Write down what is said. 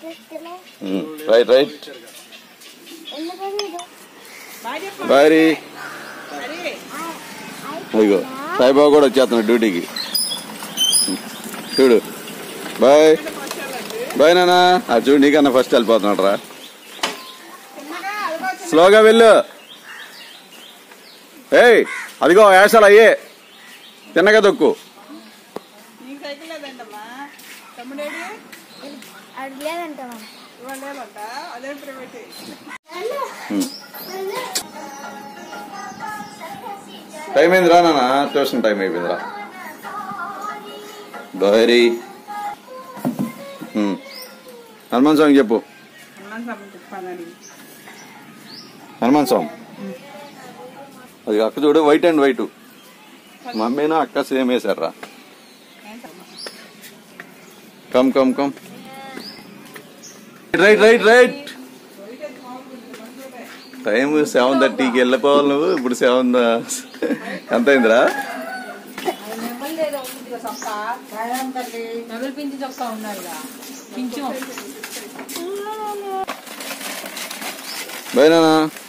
చూస్తున్నావు um, right right ఎందుకని bye అదిగో సాయిబాబా కూడా వచ్చేస్తున్నాడు డ్యూటీకి చూడు బాయ్ బాయ్ నానా ఆ చూడు నీకన్నా ఫస్ట్ వెళ్ళిపోతున్నాడు రా స్లోగా వెళ్ళు ఏయ్ అదిగో వేసాలు అయ్యే తిన్నగా దొక్కు నీకు సైకిల్ లేదంటమ్మా తమ్ముడేడి అది లేదంటావా ఇవాళ లేదంట అదే ప్రైవేట్ టైం అయింది రా నాన్న ట్యూషన్ టైం అయిపోయిందిరా బాయ్ హనుమాన్ స్వామి చెప్పు అన్నాను సభ చెప్పాలని హనుమాన్ స్వామి అది అక్క చూడు వైట్ అండ్ వైట్ మమ్మీనా అక్క సేమ్ వేశారా come come come right right right time seven థర్టీకి వెళ్ళిపోవాలి నువ్వు ఇప్పుడు సెవెన్ ఎంత అయిందిరా నగలు పింఛి చొక్కా ఉన్నారుగా పింఛం బయనా